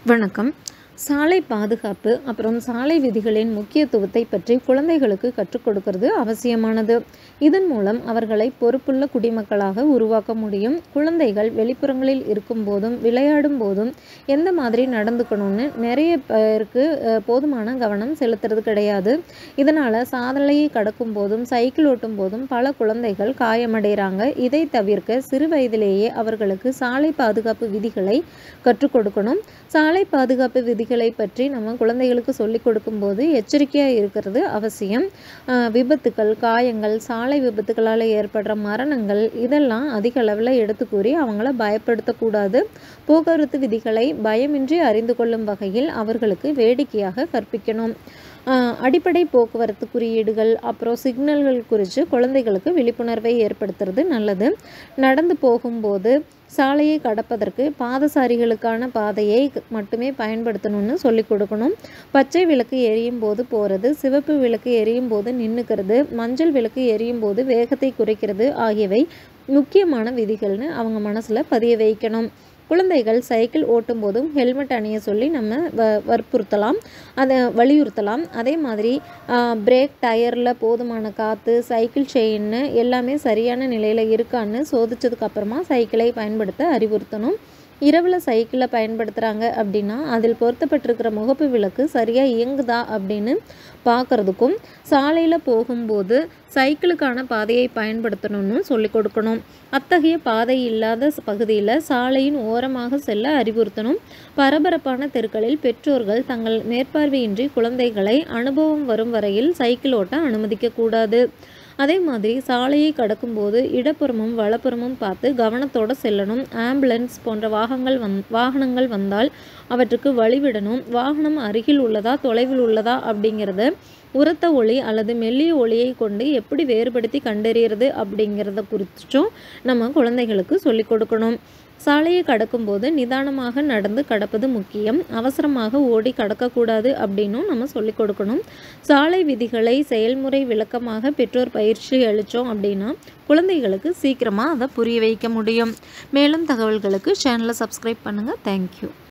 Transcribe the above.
வணக்கம் சாலை பாதுகாப்பு அப்புறம் சாலை விதிகளின் முக்கியத்துவத்தை பற்றி குழந்தைகளுக்கு கற்றுக் கொடுக்கிறது அவசியமானது இதன் மூலம் அவர்களை பொறுப்புள்ள குடிமக்களாக உருவாக்க முடியும் குழந்தைகள் வெளிப்புறங்களில் இருக்கும் போதும் விளையாடும் போதும் எந்த மாதிரி நடந்துக்கணும்னு நிறைய பேருக்கு அஹ், போதுமான கவனம் செலுத்துறது கிடையாது இதனால் சாதனையை கடக்கும் போதும் சைக்கிள் ஓட்டும் போதும் பல குழந்தைகள் காயமடைகிறாங்க இதை தவிர்க்க சிறு வயதிலேயே அவர்களுக்கு சாலை பாதுகாப்பு விதிகளை கற்றுக் கொடுக்கணும் சாலை பாதுகாப்பு விதிகளை பற்றி நம்ம குழந்தைகளுக்கு சொல்லிக் கொடுக்கும்போது எச்சரிக்கையாக இருக்கிறது அவசியம் ஆஹ் விபத்துக்கள் காயங்கள் சாலை விபத்துக்களால் ஏற்படுற மரணங்கள் இதெல்லாம் அதிக அளவில் எடுத்து கூறி அவங்கள பயப்படுத்தக்கூடாது போக்குவரத்து விதிகளை பயமின்றி அறிந்து கொள்ளும் வகையில் அவர்களுக்கு வேடிக்கையாக கற்பிக்கணும் ஆஹ் அடிப்படை போக்குவரத்து குறியீடுகள் அப்புறம் சிக்னல்கள் குறித்து குழந்தைகளுக்கு விழிப்புணர்வை ஏற்படுத்துறது நல்லது நடந்து போகும்போது சாலையை கடப்பதற்கு பாதசாரிகளுக்கான பாதையை மட்டுமே பயன்படுத்தணும்னு சொல்லிக் கொடுக்கணும் பச்சை விளக்கு எரியும் போது போகிறது சிவப்பு விளக்கு எரியும் போது நின்றுக்கிறது மஞ்சள் விளக்கு எரியும் போது வேகத்தை குறைக்கிறது ஆகியவை முக்கியமான விதிகள்னு அவங்க மனசில் பதிய வைக்கணும் குழந்தைகள் சைக்கிள் ஓட்டும் போதும் ஹெல்மெட் அணிய சொல்லி நம்ம வ வற்புறுத்தலாம் அதை வலியுறுத்தலாம் அதே மாதிரி பிரேக் டயரில் போதுமான காற்று சைக்கிள் செயின்னு எல்லாமே சரியான நிலையில் இருக்கான்னு சோதிச்சதுக்கு அப்புறமா சைக்கிளை பயன்படுத்த அறிவுறுத்தணும் இரவில் சைக்கிளை பயன்படுத்துகிறாங்க அப்படின்னா அதில் பொருத்தப்பட்டிருக்கிற முகப்பு விளக்கு சரியாக இயங்குதா அப்படின்னு பார்க்குறதுக்கும் சாலையில் போகும்போது சைக்கிளுக்கான பாதையை பயன்படுத்தணும்னு சொல்லிக் கொடுக்கணும் அத்தகைய பாதை இல்லாத பகுதியில் சாலையின் ஓரமாக செல்ல அறிவுறுத்தணும் பரபரப்பான தெருக்களில் பெற்றோர்கள் தங்கள் மேற்பார்வையின்றி குழந்தைகளை அனுபவம் வரும் வரையில் சைக்கிள் ஓட்ட அனுமதிக்கக்கூடாது அதே மாதிரி சாலையை கடக்கும்போது இடப்புறமும் வலப்புறமும் பார்த்து கவனத்தோடு செல்லணும் ஆம்புலன்ஸ் போன்ற வாகனங்கள் வந் வாகனங்கள் வந்தால் அவற்றுக்கு வழிவிடணும் வாகனம் அருகில் உள்ளதா தொலைவில் உள்ளதா அப்படிங்கிறத உரத்த ஒளி அல்லது மெல்லிய ஒளியை கொண்டு எப்படி வேறுபடுத்தி கண்டறியறது அப்படிங்கிறத குறித்தும் நம்ம குழந்தைகளுக்கு சொல்லிக் கொடுக்கணும் சாலையை கடக்கும்போது நிதானமாக நடந்து கடப்பது முக்கியம் அவசரமாக ஓடி கடக்கக்கூடாது அப்படின்னும் நம்ம சொல்லிக் கொடுக்கணும் சாலை விதிகளை செயல்முறை விளக்கமாக பெற்றோர் பயிற்சி அளித்தோம் அப்படின்னா குழந்தைகளுக்கு சீக்கிரமாக அதை புரிய வைக்க முடியும் மேலும் தகவல்களுக்கு சேனலை சப்ஸ்கிரைப் பண்ணுங்கள் தேங்க்யூ